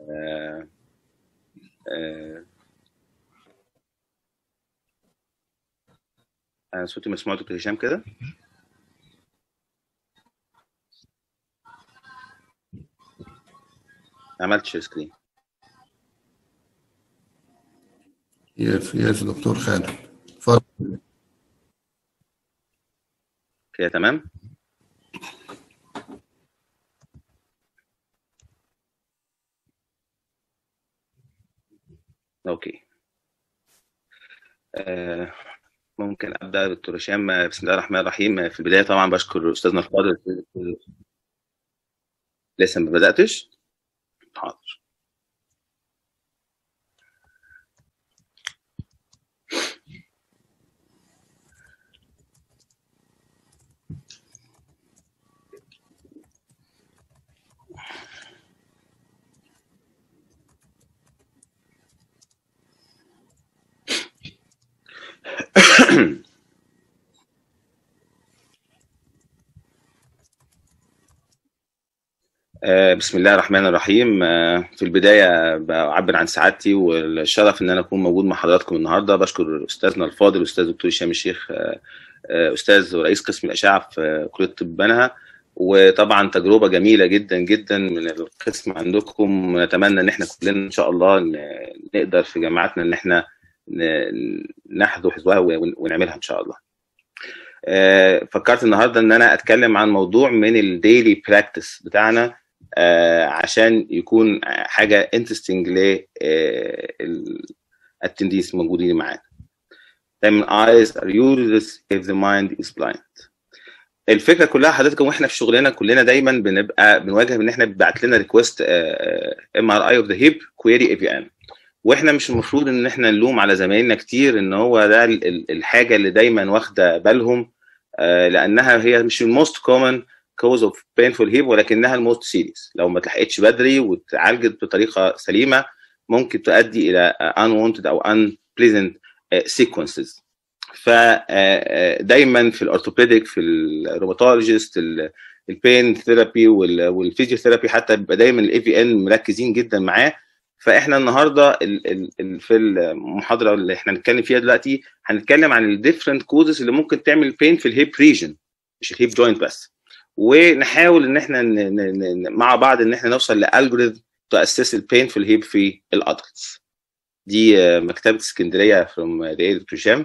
آه، آه، انا صوتي مسموع دكتور هشام كده عملت شير سكرين يس يس دكتور خالد اتفضل كده تمام اوكي آه، ممكن ابدا دكتور هشام بسم الله الرحمن الرحيم في البدايه طبعا بشكر استاذنا الفاضل لسه ما بداتش حاضر آه، بسم الله الرحمن الرحيم آه، في البداية بعبر عن سعادتي والشرف إن أنا أكون موجود مع حضراتكم النهاردة بشكر أستاذنا الفاضل الأستاذ دكتور هشام الشيخ آه، آه، أستاذ ورئيس قسم الأشعة في كلية طب بنها وطبعا تجربة جميلة جدا جدا من القسم عندكم نتمنى إن إحنا كلنا إن شاء الله ن- نقدر في جامعاتنا إن إحنا ن- نحذو حذوها ون- ونعملها إن شاء الله. آه، فكرت النهارده ان انا اتكلم عن موضوع من الديلي براكتس بتاعنا آه، عشان يكون حاجه انترستنج للاتنديز موجودين معانا. دايما eyes are useless if the mind is blind. الفكره كلها حضرتك واحنا في شغلنا كلنا دايما بنبقى بنواجه ان احنا بيبعت لنا ريكوست ام ار اي اوف ذا هيب كويري اي بي ام واحنا مش المفروض ان احنا نلوم على زمايلنا كتير ان هو ده ال- ال- الحاجه اللي دايما واخده بالهم آه، لانها هي مش الموست كومن كوز اوف بينفول هيب ولكنها الموست سيريس لو ما اتلحقتش بدري واتعالجت بطريقه سليمه ممكن تؤدي الى unwanted او unpleasant سيكونسز فدايما في الاورثوبيديك في الروماتولوجيست البين ثيرابي والفيزيوثيرابي حتى بيبقى دايما الاي في ان مركزين جدا معاه فاحنا النهارده ال ال ال في المحاضره اللي احنا هنتكلم فيها دلوقتي هنتكلم عن الديفرنت كوزز اللي ممكن تعمل بين في الهيب ريجن مش الهيب جوينت بس ونحاول ان احنا ن ن ن مع بعض ان احنا نوصل لالجوريثم تو اسس البين في الهيب في الادلتس دي آه، مكتبه اسكندريه فروم ذا دكتور هشام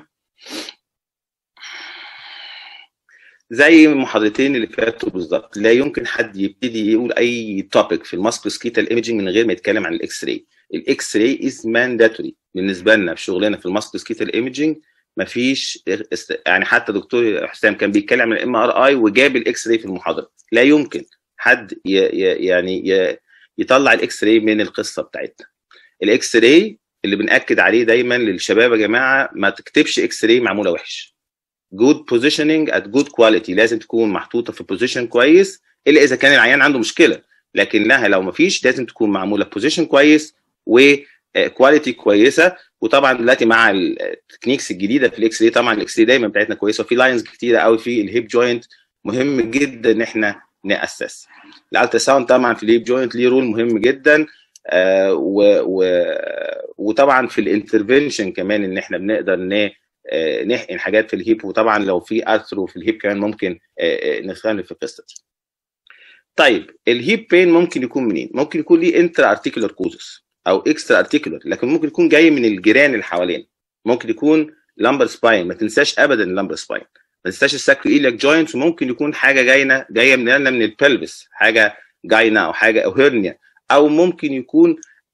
زي المحاضرتين اللي فاتوا بالظبط لا يمكن حد يبتدي يقول اي توبيك في الماسكوسكيتال ايمجنج من غير ما يتكلم عن الاكس راي الاكس راي از مانداتوري بالنسبه لنا في شغلنا في الماسكوسكيتال ايمجنج مفيش است- يعني حتى دكتور حسام كان بيتكلم عن الام ار اي وجاب الاكس راي في المحاضره لا يمكن حد ي ي يعني ي يطلع الاكس راي من القصه بتاعتنا الاكس راي اللي بناكد عليه دايما للشباب يا جماعه ما تكتبش اكس راي معموله وحش جود بوزيشننج ات جود كواليتي لازم تكون محطوطه في بوزيشن كويس الا اذا كان العيان عنده مشكله لكنها لو ما فيش لازم تكون معموله بوزيشن كويس وكواليتي كويسه وطبعا دلوقتي مع التكنيكس الجديده في الاكس راي طبعا الاكس راي دايما بتاعتنا كويسه وفي لاينز كتيره قوي في الهيب جوينت مهم جدا ان احنا ناسس الالترا ساوند طبعا في الهيب جوينت ليه رول مهم جدا آه و و وطبعا في الانترفنشن كمان ان احنا بنقدر ن آه، نحقن حاجات في الهيب وطبعا لو في ارثرو في الهيب كمان ممكن آه، آه، نستخدم في القصه دي. طيب الهيب بين ممكن يكون منين؟ ممكن يكون ليه انترا ارتيكولار كوزس او اكسترا ارتيكولار لكن ممكن يكون جاي من الجيران اللي حوالينا. ممكن يكون لامبر سباين ما تنساش ابدا اللامبر سباين. ما تنساش الساكرو ايلياك جوينت وممكن يكون حاجه جاينا جايه مننا من البلبس حاجه جاينا او حاجه او هيرنيا او ممكن يكون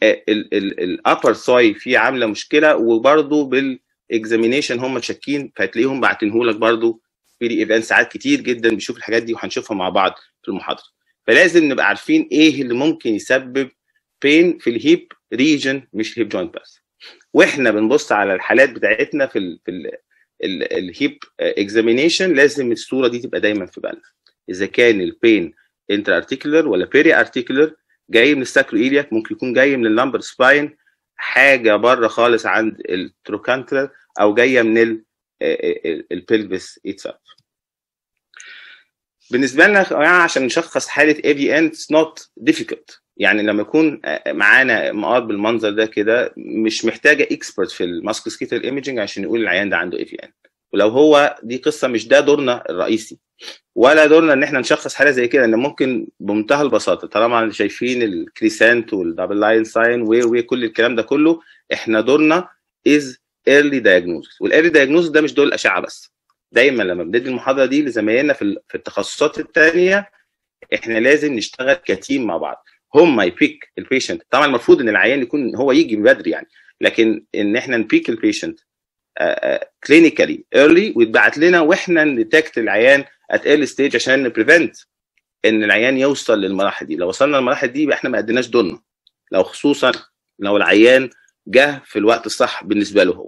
الابر ساي فيه عامله مشكله وبرده بال اكزامينيشن هم شاكين فهتلاقيهم باعتينه لك برضو في ايفنت ساعات كتير جدا بيشوف الحاجات دي وهنشوفها مع بعض في المحاضره فلازم نبقى عارفين ايه اللي ممكن يسبب بين في الهيب ريجن مش الهيب جوينت بس واحنا بنبص على الحالات بتاعتنا في ال في ال ال الهيب اكزامينيشن لازم الصوره دي تبقى دايما في بالنا اذا كان البين انتر ارتيكولر ولا بيري ارتيكولر جاي من الساكرو ايلياك ممكن يكون جاي من اللامبر سباين حاجه بره خالص عند التروكانترال او جايه من البلفس اتسلف بالنسبه لنا يا جماعه عشان نشخص حاله اي في ان اتس نوت ديفيكولت يعني لما يكون معانا مقار بالمنظر ده كده مش محتاجه اكسبرت في الماسكوسكيتال ايمجنج عشان يقول العيان ده عنده اي في ان ولو هو دي قصه مش ده دورنا الرئيسي ولا دورنا ان احنا نشخص حاله زي كده ان ممكن بمنتهى البساطه طالما شايفين الكريسانت والدبل لاين ساين وكل الكلام ده كله احنا دورنا از ايرلي دايجنوز والايرلي دايجنوز ده مش دور الاشعه بس دايما لما بندي المحاضره دي لزمايلنا في في التخصصات الثانيه احنا لازم نشتغل كتيم مع بعض هم يبيك البيشنت طبعا المفروض ان العيان يكون هو يجي بدري يعني لكن ان احنا نبيك البيشنت كلينيكالي ايرلي ويتبعت لنا واحنا نديتكت العيان ات ايرلي ستيج عشان نبريفنت ان العيان يوصل للمراحل دي لو وصلنا للمراحل دي يبقى احنا ما اديناش دورنا لو خصوصا لو العيان جه في الوقت الصح بالنسبه له هو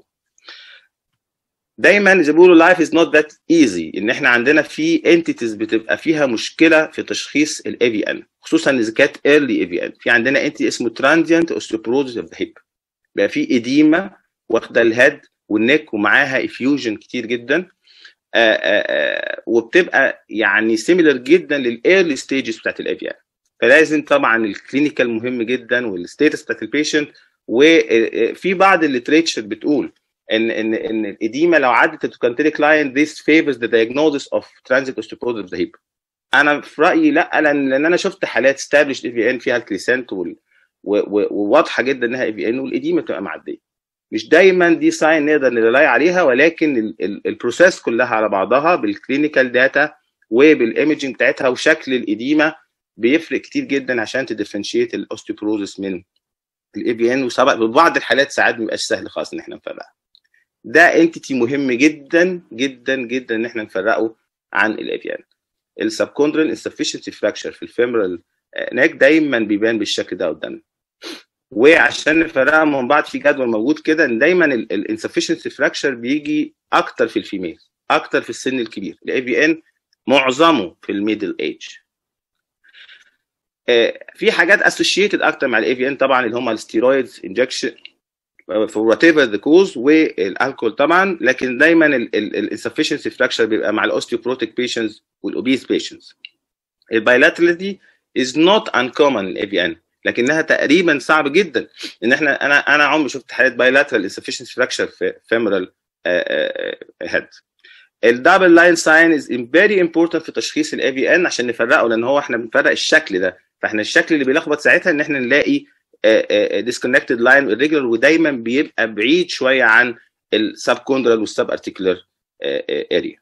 دايما زي ما بيقولوا لايف از نوت ذات ايزي ان احنا عندنا في انتيتيز بتبقى فيها مشكله في تشخيص الاي في ان خصوصا اذا كانت ايرلي اي في ان في عندنا انتي اسمه ترانزيانت اوستيوبروز اوف ذا هيب بقى في اديما واخده الهيد والنك ومعاها افيوجن كتير جدا آآ آآ وبتبقى يعني سيميلر جدا للايرلي ستيجز بتاعت الاي في ان فلازم طبعا الكلينيكال مهم جدا والستيتس بتاعت البيشنت وفي بعض الليتريتشر بتقول ان ان ان الاديمه لو عدت التوكانتيك لاين this favors the diagnosis of transit osteoporosis of the hip انا في رايي لا لان لان انا شفت حالات established اي في ان فيها الكريسنت وواضحه جدا انها اي في ان والاديمه بتبقى معديه مش دايما دي ساين نقدر نريلاي عليها ولكن البروسيس كلها على بعضها بالكلينيكال داتا وبالايمجنج بتاعتها وشكل الاديمه بيفرق كتير جدا عشان تديفرنشيت الاوستيوبروزس من الاي في ان وبعض الحالات ساعات ما بيبقاش سهل خالص ان احنا نفرقها ده انتيتي مهم جدا جدا جدا ان احنا نفرقه عن الاي في ان السبكوندرال انسفشنسي فراكشر في الفيمرال ناك دايما بيبان بالشكل ده قدامنا وعشان نفرقها من بعض في جدول موجود كده ان دايما الانسفشنسي فراكشر بيجي اكتر في الفيميل اكتر في السن الكبير الاي في ان معظمه في الميدل ايج في حاجات اسوشيتد اكتر مع الاي في ان طبعا اللي هم الستيرويدز انجكشن for whatever the cause والالكول طبعا لكن دايما الانسفشنسي فراكشر بيبقى مع الاوستيوبروتيك بيشنتس والاوبيز بيشنتس البايلاتراليتي is not uncommon الاي في ان لكنها تقريبا صعب جدا ان احنا انا انا عمري شفت حالات بايلاترال انسفشنسي فراكشر في فيمورال هيد الدبل لاين ساين از فيري امبورتنت في تشخيص الاي في ان عشان نفرقه لان هو احنا بنفرق الشكل ده فاحنا الشكل اللي بيلخبط ساعتها ان احنا نلاقي disconnected line irregular ودايما بيبقى بعيد شويه عن السب كوندرال والسب ارتيكولار اريا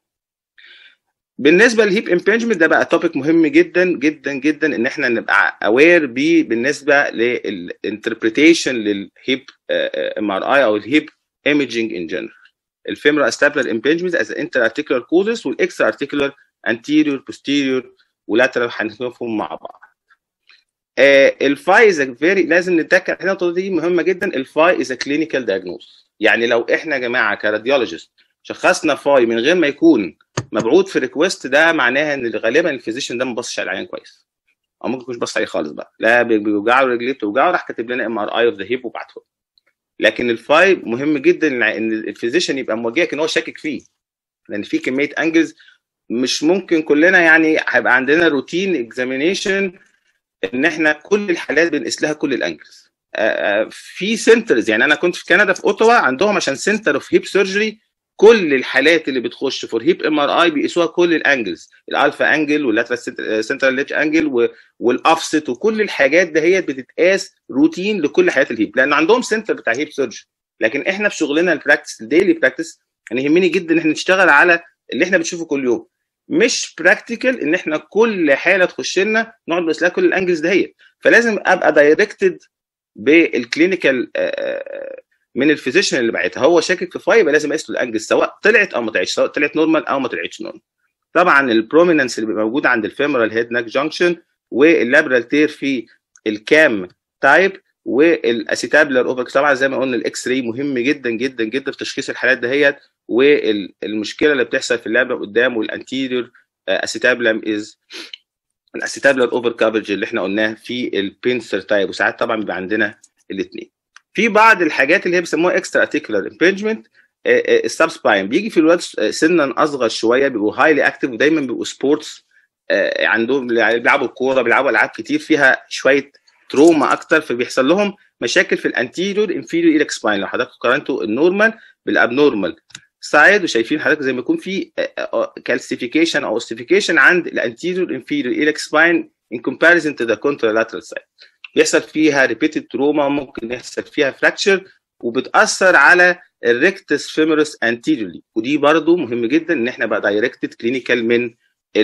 بالنسبه للهيب امبنجمنت ده بقى توبيك مهم جدا جدا جدا ان احنا نبقى اوير بيه بالنسبه للانتربريتيشن للهيب ام ار اي او الهيب ايمجنج ان جنرال الفيمرال استابلر امبنجمنت از انتر ارتيكولار كوزس والاكسترا ارتيكولار انتيريور بوستيريور ولاترال هنشوفهم مع بعض الفاي از فيري لازم نتذكر هنا النقطه دي مهمه جدا الفاي از كلينيكال دايجنوز يعني لو احنا يا جماعه كراديولوجيست شخصنا فاي من غير ما يكون مبعوث في ريكوست ده معناها ان غالبا الفيزيشن ده ما بصش على العيان كويس او ممكن يكونش بص عليه خالص بقى لا بيوجعه رجليه بتوجعه راح كاتب لنا ام ار اي اوف ذا هيب وبعته لكن الفاي مهم جدا ان الفيزيشن يبقى موجهك ان هو شاكك فيه لان في كميه انجلز مش ممكن كلنا يعني هيبقى عندنا روتين اكزامينيشن ان احنا كل الحالات بنقيس لها كل الانجلز في سنترز يعني انا كنت في كندا في اوتوا عندهم عشان سنتر اوف هيب سيرجري كل الحالات اللي بتخش فور هيب ام ار اي بيقيسوها كل الانجلز الالفا انجل واللاترال سنترال ليتش انجل والاوفست وكل الحاجات دهيت بتتقاس روتين لكل حالات الهيب لان عندهم سنتر بتاع هيب سيرجري لكن احنا في شغلنا البراكتس الديلي براكتس انا يهمني جدا ان احنا نشتغل على اللي احنا بنشوفه كل يوم مش براكتيكال ان احنا كل حاله تخش لنا نقعد نقيس لها كل الانجلز دهيت فلازم ابقى دايركتد بالكلينيكال من الفيزيشن اللي بعتها هو شاكك في فاي يبقى لازم اقيس له الانجلز سواء طلعت او ما طلعتش سواء طلعت نورمال او ما طلعتش نورمال طبعا البروميننس اللي بيبقى موجود عند الفيمورال هيد ناك جانكشن واللابرال تير في الكام تايب والاسيتابلر اوفر طبعا زي ما قلنا الاكس راي مهم جدا جدا جدا في تشخيص الحالات دهيت والمشكله اللي بتحصل في اللابرا قدام والانتيريور اسيتابلم از الاسيتابلر اوفر كفرج اللي احنا قلناه في البينسر تايب وساعات طبعا بيبقى عندنا الاثنين في بعض الحاجات اللي هي بيسموها اكسترا ارتيكولار امبنجمنت السب سباين بيجي في الولاد سنا اصغر شويه بيبقوا هايلي اكتف ودايما بيبقوا سبورتس عندهم بيلعبوا الكوره بيلعبوا العاب كتير فيها شويه تروما اكتر فبيحصل لهم مشاكل في الانتيريور انفيريور ايلك سباين لو حضرتك قارنتوا النورمال بالابنورمال سايد وشايفين حضرتك زي ما يكون في كالسيفيكيشن او اوستيفيكيشن عند الانتيريور انفيريور ايلك سباين in comparison to the contralateral side بيحصل فيها ريبيتد تروما ممكن يحصل فيها فراكشر وبتاثر على الريكتس فيمورس انتيريورلي ودي برضو مهم جدا ان احنا بقى دايركتد كلينيكال من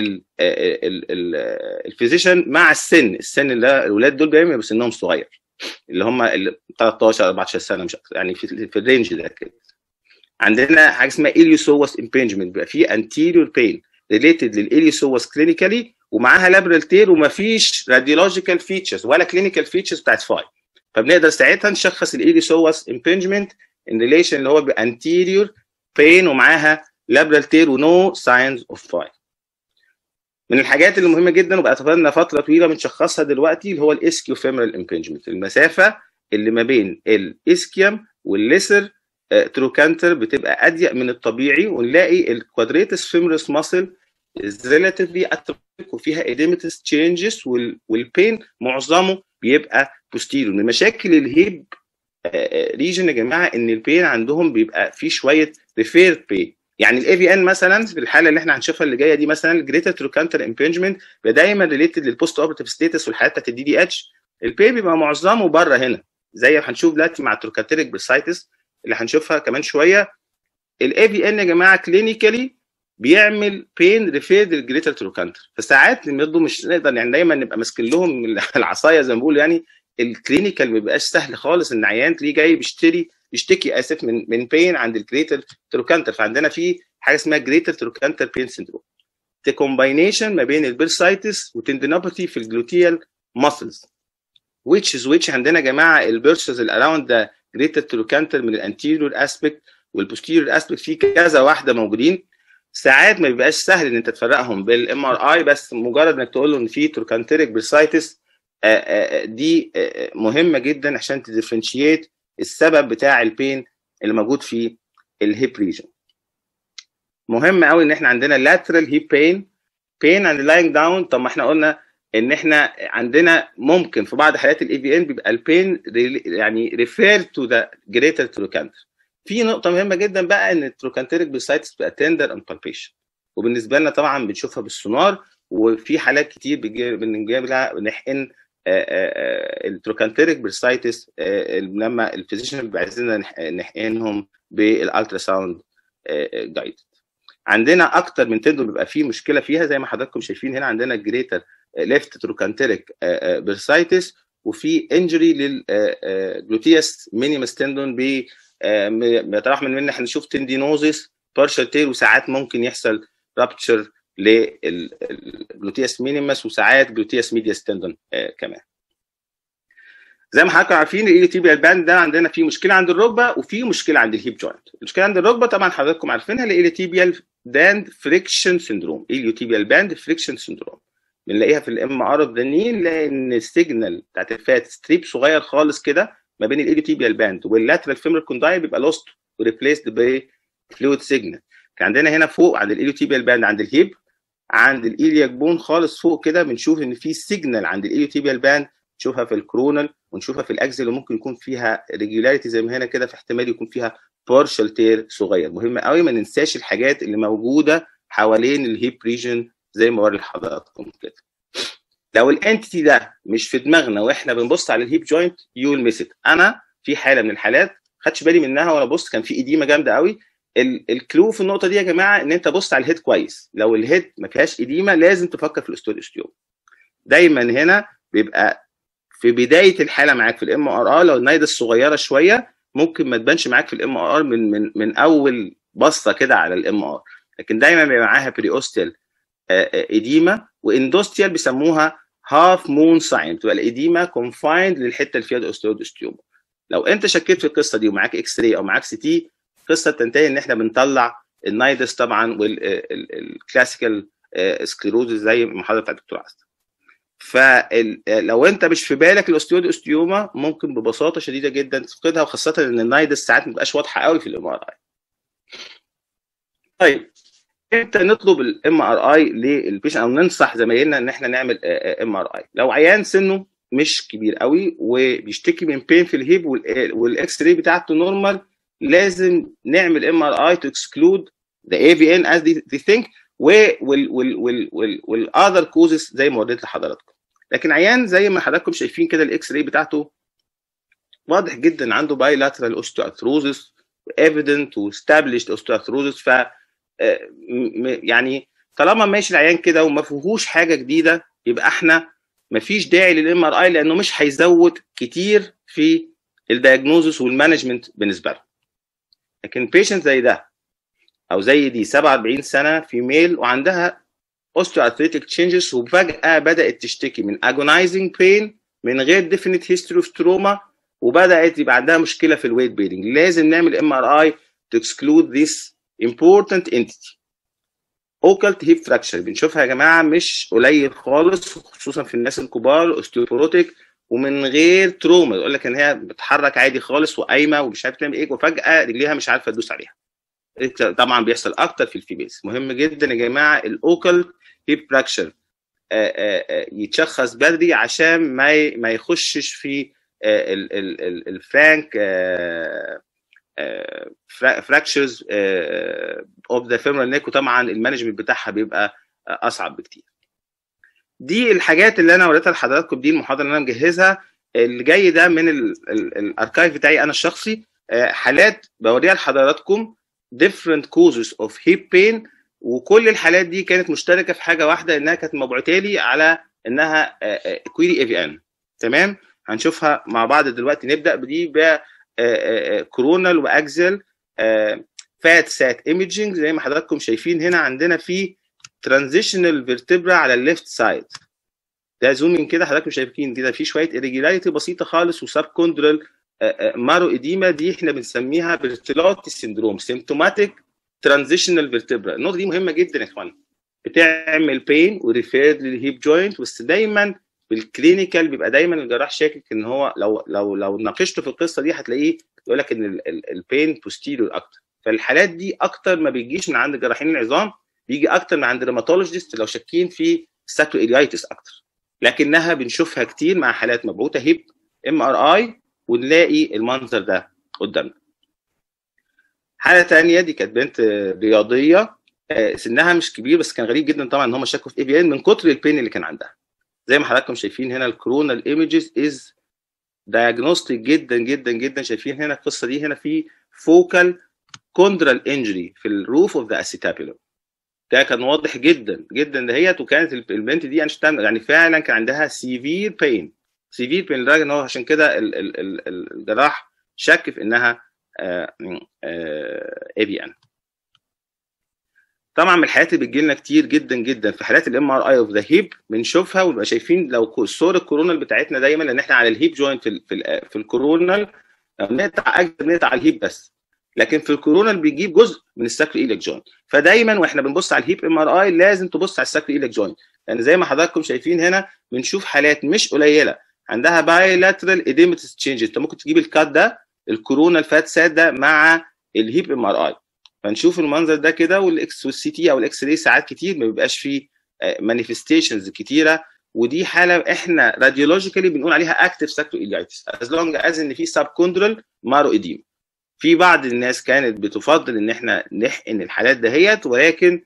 الفيزيشن مع السن السن اللي الاولاد دول بيبقى سنهم صغير اللي هم 13 14 سنه مش اكتر يعني في, في الرينج ده كده عندنا حاجه اسمها اليوسوس امبنجمنت بيبقى فيه انتيريور بين ريليتد للاليوسوس كلينيكالي ومعاها لابرال تير ومفيش راديولوجيكال فيتشرز ولا كلينيكال فيتشرز بتاعت فاي فبنقدر ساعتها نشخص الاليوسوس امبنجمنت ان ريليشن اللي هو بانتيريور بين ومعاها لابرال تير ونو ساينز اوف فاي من الحاجات اللي مهمه جدا وبقى لنا فتره طويله بنشخصها دلوقتي اللي هو الاسكيو فيمرال امبنجمنت المسافه اللي ما بين الاسكيوم والليسر تروكانتر بتبقى اضيق من الطبيعي ونلاقي الكوادريتس فيمورس ماسل ريلاتيفلي اتروفيك وفيها اديمتس تشينجز والبين معظمه بيبقى بوستيريور من مشاكل الهيب ريجن يا جماعه ان البين عندهم بيبقى فيه شويه ريفير بين يعني الاي في ان مثلا في الحاله اللي احنا هنشوفها اللي جايه دي مثلا الجريتر تروكانتر امبنجمنت بيبقى دايما ريليتد للبوست اوبرتيف ستيتس والحالات بتاعت الدي دي اتش البين بيبقى معظمه بره هنا زي ما هنشوف دلوقتي مع التروكانتريك برسايتس اللي هنشوفها كمان شويه الاي في ان يا جماعه كلينيكالي بيعمل بين ريفيرد للجريتر تروكانتر فساعات برضه مش نقدر يعني دايما نبقى ماسكين لهم العصايه زي ما بقول يعني الكلينيكال ما بيبقاش سهل خالص ان عيان تلاقيه جاي بيشتري بيشتكي اسف من من بين عند الجريتر تروكانتر فعندنا في حاجه اسمها جريتر تروكانتر بين سندروم دي كومباينيشن ما بين البيرسايتس وتندينوباثي في الجلوتيال ماسلز which is which عندنا يا جماعه البيرسز الاراوند ذا جريتر تروكانتر من الانتيريور اسبكت والبوستيريور اسبكت في كذا واحده موجودين ساعات ما بيبقاش سهل ان انت تفرقهم بالام ار اي بس مجرد انك تقول له ان في تروكانتريك برسايتس دي مهمه جدا عشان تديفرنشيت السبب بتاع البين اللي موجود في الهيب ريجن مهم قوي ان احنا عندنا lateral hip pain pain and lying down طب ما احنا قلنا ان احنا عندنا ممكن في بعض حالات الاي في ان بيبقى البين يعني ريفير تو ذا جريتر تروكانتر في نقطه مهمه جدا بقى ان التروكانتريك بيسايتس بتبقى تندر اند بالبيشن وبالنسبه لنا طبعا بنشوفها بالسونار وفي حالات كتير بنجيب لها بنحقن التروكانتريك برسايتس لما الفيزيشن بيبقى عايزين نحقنهم بالالترا ساوند جايد عندنا اكتر من تندون بيبقى فيه مشكله فيها زي ما حضراتكم شايفين هنا عندنا الجريتر ليفت تروكانتريك برسايتس وفي انجري للجلوتيوس مينيمس تندون ب بيتراوح من ان احنا نشوف تندينوزيس بارشال تير وساعات ممكن يحصل رابتشر للجلوتيوس مينيمس وساعات جلوتيوس ميدياس تندون كمان زي ما حضراتكم عارفين الاي تي باند ده عندنا فيه مشكله عند الركبه وفي مشكله عند الهيب جوينت المشكله عند الركبه طبعا حضراتكم عارفينها الاي تي باند فريكشن سندروم اي تي باند فريكشن سندروم بنلاقيها في الام ار اوف ذا ني نلاقي ان السيجنال بتاعت الفات ستريب صغير خالص كده ما بين الاي تي باند واللاترال فيمر كونداي بيبقى لوست وريبليسد بفلويد سيجنال كان عندنا هنا فوق عند الاي تي باند عند الهيب عند الايلياك بون خالص فوق كده بنشوف ان في سيجنال عند الاي تي باند نشوفها في الكرونال ونشوفها في الاكزل وممكن يكون فيها ريجولاريتي زي ما هنا كده في احتمال يكون فيها بارشال تير صغير مهم قوي ما ننساش الحاجات اللي موجوده حوالين الهيب ريجن زي ما وري لحضراتكم كده لو الانتيتي ده مش في دماغنا واحنا بنبص على الهيب جوينت يو ميس انا في حاله من الحالات خدش بالي منها وانا بص كان في اديمه جامده قوي الكلو في النقطه دي يا جماعه ان انت بص على الهيد كويس لو الهيد ما فيهاش اديمه لازم تفكر في الاستوديوستيوم دايما هنا بيبقى في بدايه الحاله معاك في الام ار ار لو النايده الصغيره شويه ممكن ما تبانش معاك في الام ار من من من اول بصه كده على الام ار لكن دايما بيبقى معاها بريوستيال اديما واندوستيال بيسموها هاف مون ساين بتبقى الاديما كونفايند للحته اللي فيها الاوستيودوستيوم لو انت شكيت في القصه دي ومعاك اكس راي او معاك سي تي القصه بتنتهي ان احنا بنطلع النايدس طبعا والكلاسيكال سكليروزس زي المحاضره بتاعت الدكتور عزت فلو انت مش في بالك الاوستيود اوستيوما ممكن ببساطه شديده جدا تفقدها وخاصه ان النايدس ساعات ما بتبقاش واضحه قوي في الام ار اي. طيب امتى نطلب الام ار اي للبيشن او ننصح زمايلنا ان احنا نعمل ام ار اي لو عيان سنه مش كبير قوي وبيشتكي من بين في الهيب والاكس راي بتاعته نورمال لازم نعمل ام ار اي تو اكسكلود ذا اي في ان از دي ثينك والاذر كوزز زي ما وريت لحضراتكم لكن عيان زي ما حضراتكم شايفين كده الاكس راي بتاعته واضح جدا عنده باي لاترال اوستيوارثروزس ايفيدنت واستابليشد اوستيوارثروزس ف يعني طالما ماشي العيان كده وما فيهوش حاجه جديده يبقى احنا ما فيش داعي للام ار اي لانه مش هيزود كتير في الدايجنوزس والمانجمنت بالنسبه له لكن بيشنت زي ده او زي دي 47 سنه فيميل وعندها osteoarthritic changes وفجاه بدات تشتكي من agonizing pain من غير definite history of trauma وبدات يبقى عندها مشكله في الويت بيرنج لازم نعمل ام ار اي to exclude this important entity اوكلت هيب فراكشر بنشوفها يا جماعه مش قليل خالص خصوصا في الناس الكبار اوستيوبروتيك ومن غير تروما يقول لك ان هي بتتحرك عادي خالص وقايمه ومش عارف تعمل ايه وفجاه رجليها مش عارفه تدوس عليها طبعا بيحصل اكتر في الفيميلز مهم جدا يا جماعه الاوكل هيب فراكشر يتشخص بدري عشان ما ما يخشش في الفرانك فراكشرز اوف ذا فيمورال نيك وطبعا المانجمنت بتاعها بيبقى اصعب بكتير دي الحاجات اللي انا وريتها لحضراتكم دي المحاضره اللي انا مجهزها اللي جاي ده من الاركايف بتاعي انا الشخصي حالات بوريها لحضراتكم different causes of hip pain وكل الحالات دي كانت مشتركه في حاجه واحده انها كانت مبعوثه لي على انها كويري اي في ان تمام هنشوفها مع بعض دلوقتي نبدا بدي ب كورونال واكزل فات سات ايمجنج زي ما حضراتكم شايفين هنا عندنا في ترانزيشنال فيرتبرا على الليفت سايد ده زومين كده حضراتكم شايفين كده في شويه irregularity بسيطه خالص وسب كوندرال مارو اديما دي احنا بنسميها بيرتلوتي سيندروم سيمتوماتيك ترانزيشنال فيرتبرا النقطه دي مهمه جدا يا اخوانا بتعمل بين وريفير للهيب جوينت بس دايما بالكلينيكال بيبقى دايما الجراح شاكك ان هو لو لو لو ناقشته في القصه دي هتلاقيه يقول لك ان البين بوستيريور اكتر فالحالات دي اكتر ما بيجيش من عند جراحين العظام بيجي اكتر من عند ريماتولوجيست لو شاكين في ساكروإليايتس اكتر لكنها بنشوفها كتير مع حالات مبعوثه هيب ام ار اي ونلاقي المنظر ده قدامنا حاله ثانيه دي كانت بنت رياضيه سنها مش كبير بس كان غريب جدا طبعا ان هم شكوا في اي في ان من كتر البين اللي كان عندها زي ما حضراتكم شايفين هنا الكورونال ايمجز از دايجنوستيك جدا جدا جدا شايفين هنا القصه دي هنا في فوكال كوندرال انجري في الروف اوف ذا اسيتابيلوم ده كان واضح جدا جدا دهيت وكانت البنت دي يعني فعلا كان عندها سيفير بين سيفير بين لدرجه ان هو عشان كده الجراح شك في انها اي في ان طبعا من الحالات اللي بتجي لنا كتير جدا جدا في حالات الام ار اي اوف ذا هيب بنشوفها ونبقى شايفين لو صور الكورونال بتاعتنا دايما لان احنا على الهيب جوينت في في, في الكورونال بنقطع اجزاء بنقطع على الهيب بس لكن في الكورونال بيجيب جزء من الساكرو ايلك جوينت فدايما واحنا بنبص على الهيب ام ار اي لازم تبص على الساكرو ايلك جوينت لان يعني زي ما حضراتكم شايفين هنا بنشوف حالات مش قليله عندها بايلاترال ايديمتس تشينج انت ممكن تجيب الكات ده الكورونال فات سات ده مع الهيب ام ار اي فنشوف المنظر ده كده والاكس والسي تي او الاكس راي ساعات كتير ما بيبقاش فيه مانيفستيشنز كتيره ودي حاله احنا راديولوجيكالي بنقول عليها اكتف ساكرو ايليتس از لونج از ان في سب كوندرال مارو اديم في بعض الناس كانت بتفضل ان احنا نحقن الحالات دهيت ولكن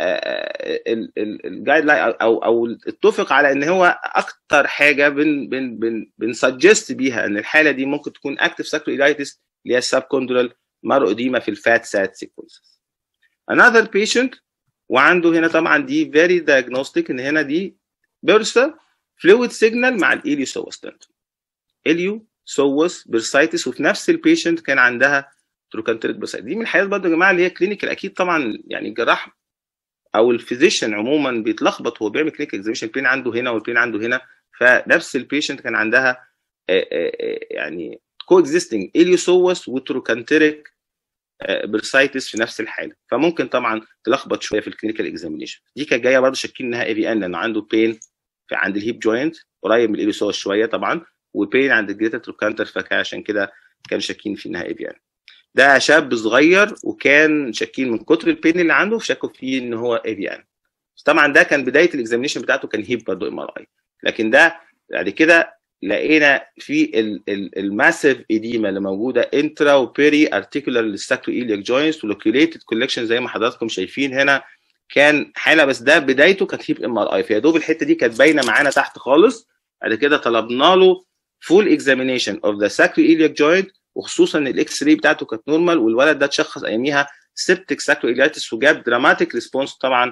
الجايد لاين او او اتفق على ان هو اكتر حاجه بن بن بن بنسجست بيها ان الحاله دي ممكن تكون اكتف ساكرو ايليتس اللي هي السب كوندرال مارو اديما في الفات سات سيكونسز another patient وعنده هنا طبعا دي very diagnostic ان هنا دي بيرسا فلويد سيجنال مع الاليو سوس اليو سوس بيرسايتس وفي نفس البيشنت كان عندها تروكانتريك بيرسايتس دي من الحالات برضه يا جماعه اللي هي كلينيكال اكيد طبعا يعني الجراح او الفيزيشن عموما بيتلخبط وهو بيعمل كلينيكال اكزاميشن البين عنده هنا والبين عنده هنا فنفس البيشنت كان عندها يعني كو اكزيستنج اليوسوس وتروكانتريك برسايتس في نفس الحاله فممكن طبعا تلخبط شويه في الكلينيكال اكزامينيشن دي كانت جايه برضه شاكين انها اي في ان لانه عنده بين في عند الهيب جوينت قريب من الاليوسوس شويه طبعا وبين عند الجريتا تروكانتر فكان عشان كده كانوا شاكين في انها اي في ان ده شاب صغير وكان شاكين من كتر البين اللي عنده شكوا فيه ان هو اي في ان طبعا ده كان بدايه الاكزامينيشن بتاعته كان هيب برضه ام ار اي لكن ده بعد كده لقينا في الماسيف ايديما اللي موجوده انترا وبيري ارتيكولار للساكرو ايلياك جوينتس ولوكيوليتد كولكشن زي ما حضراتكم شايفين هنا كان حاله بس ده بدايته كانت هيب ام ار اي فيا دوب الحته دي كانت باينه معانا تحت خالص بعد كده طلبنا له فول اكزامينيشن اوف ذا ساكرو ايلياك جوينت وخصوصا الاكس راي بتاعته كانت نورمال والولد ده اتشخص اياميها سيبتك ساكرو ايلياتس وجاب دراماتيك ريسبونس طبعا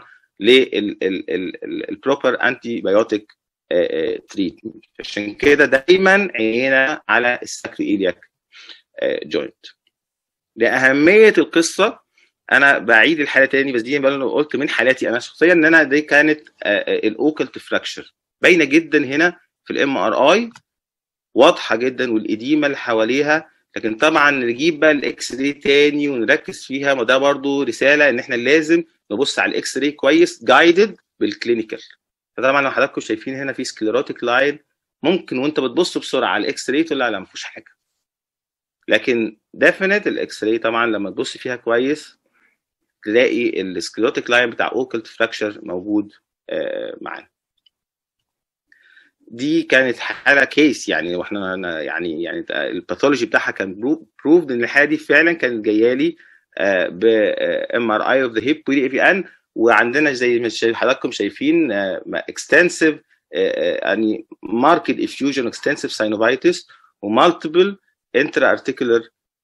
للبروبر انتي بايوتيك تريتمنت عشان كده دايما عينينا على الساكرو ايلياك جوينت لاهميه القصه انا بعيد الحاله تاني بس دي بقى قلت من حالاتي انا شخصيا ان انا دي كانت الاوكلت فراكشر باينه جدا هنا في الام ار اي واضحه جدا والاديمه اللي حواليها لكن طبعا نجيب بقى الاكس راي تاني ونركز فيها وده برضو رساله ان احنا لازم نبص على الاكس راي كويس جايدد بالكلينيكال فطبعا لو حضراتكم شايفين هنا في سكليروتيك لاين ممكن وانت بتبص بسرعه على الاكس راي تقول لا لا ما فيهوش حاجه لكن ديفينيت الاكس راي طبعا لما تبص فيها كويس تلاقي السكليروتيك لاين بتاع اوكلت فراكشر موجود آه معانا دي كانت حاله كيس يعني واحنا يعني يعني الباثولوجي بتاعها كان بروفد ان الحاله دي فعلا كانت جايه لي ب ام ار اي اوف ذا هيب ودي في ان وعندنا زي ما حضراتكم شايفين اكستنسيف يعني ماركت افيوجن اكستنسيف ساينوفايتس ومالتيبل انترا ارتيكولار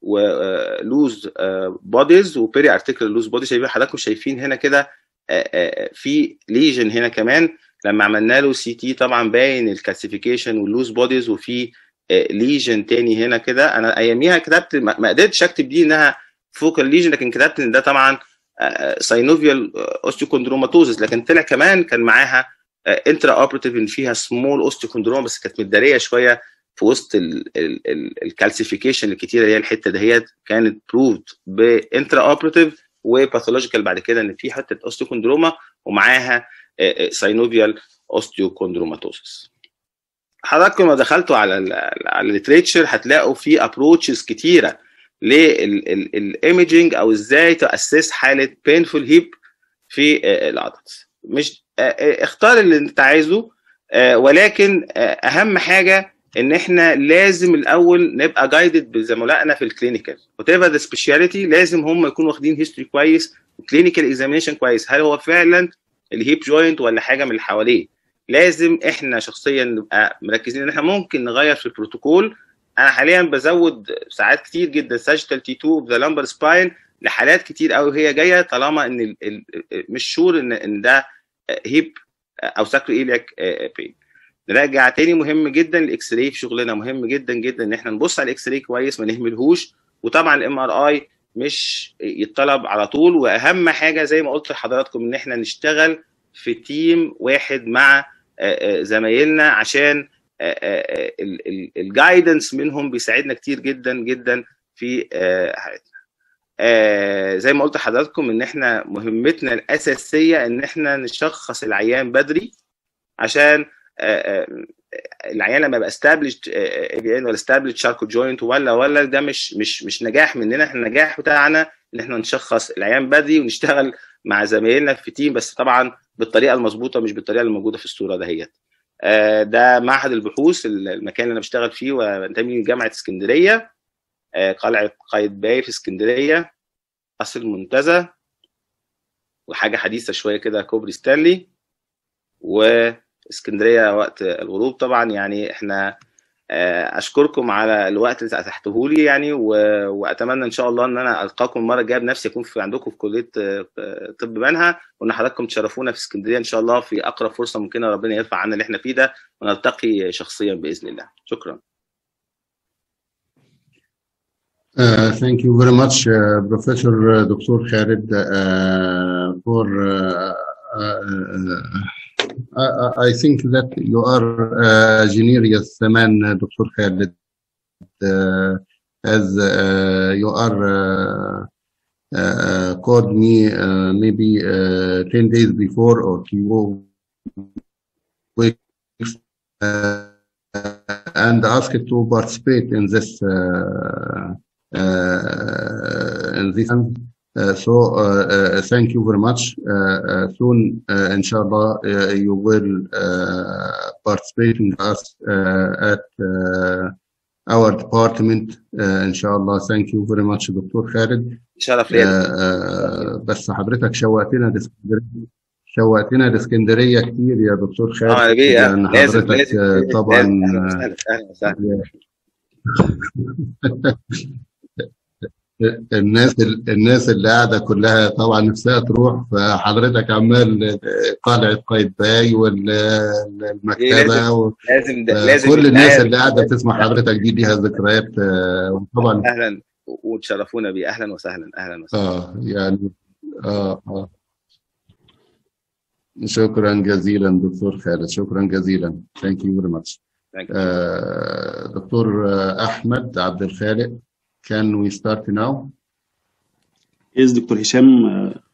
ولوز بوديز وبيري ارتيكولار لوز بوديز شايفين حضراتكم شايفين هنا كده في ليجن هنا كمان لما عملنا له سي تي طبعا باين الكالسيفيكيشن واللوز بوديز وفي ليجن تاني هنا كده انا اياميها كتبت ما قدرتش اكتب دي انها فوكال ليجن لكن كتبت ان ده طبعا ساينوفيال اوستيوكوندروماتوزس لكن طلع كمان كان معاها انترا اوبراتيف ان فيها سمول اوستيوكوندروما بس كانت متداريه شويه في وسط الكالسيفيكيشن الكتيره اللي هي الحته دهيت كانت بروفد بانترا اوبراتيف وباثولوجيكال بعد كده ان في حته اوستيوكوندروما ومعاها ساينوفيال اوستيوكوندروماتوسس حضراتكم لو دخلتوا على ال على الليتريتشر هتلاقوا في ابروتشز كتيره للايمجنج او ازاي تاسس حاله بينفول هيب في العضلات مش اختار اللي انت عايزه ولكن اهم حاجه ان احنا لازم الاول نبقى جايدد بزملائنا في الكلينيكال وات ايفر ذا سبيشاليتي لازم هم يكونوا واخدين هيستوري كويس وكلينيكال اكزامينشن كويس هل هو فعلا الهيب جوينت ولا حاجه من اللي حواليه لازم احنا شخصيا نبقى مركزين ان احنا ممكن نغير في البروتوكول انا حاليا بزود ساعات كتير جدا ساجيتال تي 2 ذا لامبر سباين لحالات كتير قوي وهي جايه طالما ان ال ال مش شور ان ان ده هيب او ساكرو ايلياك بين نرجع تاني مهم جدا الاكس راي في شغلنا مهم جدا جدا ان احنا نبص على الاكس راي كويس ما نهملهوش وطبعا الام ار اي مش يتطلب على طول واهم حاجه زي ما قلت لحضراتكم ان احنا نشتغل في تيم واحد مع زمايلنا عشان الجايدنس منهم بيساعدنا كتير جدا جدا في حياتنا زي ما قلت لحضراتكم ان احنا مهمتنا الاساسيه ان احنا نشخص العيان بدري عشان العيان لما يبقى استابليشد اي بي ان ولا استابليشد شاركو جوينت ولا ولا ده مش مش مش نجاح مننا احنا النجاح بتاعنا ان احنا نشخص العيان بدري ونشتغل مع زمايلنا في تيم بس طبعا بالطريقه المظبوطه مش بالطريقه اللي موجوده في الصوره دهيت ده معهد البحوث المكان اللي انا بشتغل فيه وانتمي من جامعه اسكندريه قلعه قايتباي في اسكندريه قصر المنتزه وحاجه حديثه شويه كده كوبري ستانلي واسكندريه وقت الغروب طبعا يعني احنا اشكركم على الوقت اللي اتحته لي يعني واتمنى ان شاء الله ان انا القاكم المره الجايه بنفسي اكون في عندكم في كليه طب بنها وان حضراتكم تشرفونا في اسكندريه ان شاء الله في اقرب فرصه ممكنه ربنا يرفع عنا اللي احنا فيه ده ونلتقي شخصيا باذن الله شكرا Uh, thank you very much, uh, Professor uh, Dr. Khalid, uh, for. Uh, I think that you are a genius man, Dr. Khalid, as you are called me maybe 10 days before or few weeks and asked to participate in this uh, in this Uh, so uh, uh, thank you very much. Uh, uh, soon, uh, inshallah, uh, you will uh, participate in us uh, at uh, our department. Uh, inshallah, thank you very much, دكتور خالد. شرف آه، ليا آه، بس حضرتك شوقتنا لاسكندريه شوقتنا لاسكندريه كتير يا دكتور خالد اه يا بيه لان لازم حضرتك لازم آه، لازم طبعا اهلا وسهلا اهلا وسهلا الناس الناس اللي قاعده كلها طبعا نفسها تروح فحضرتك عمال قلعه قايتباي والمكتبه لازم لازم ده- آه، لازم كل الناس يتعاد. اللي قاعده بتسمع حضرتك دي ليها ذكريات آه، وطبعا اهلا وتشرفونا بيه اهلا وسهلا اهلا وسهلا اه يعني اه اه شكرا جزيلا دكتور خالد شكرا جزيلا ثانك يو فيري ماتش Thank you. دكتور آه، احمد عبد الخالق can we start now Yes, Dr. Hisham, uh,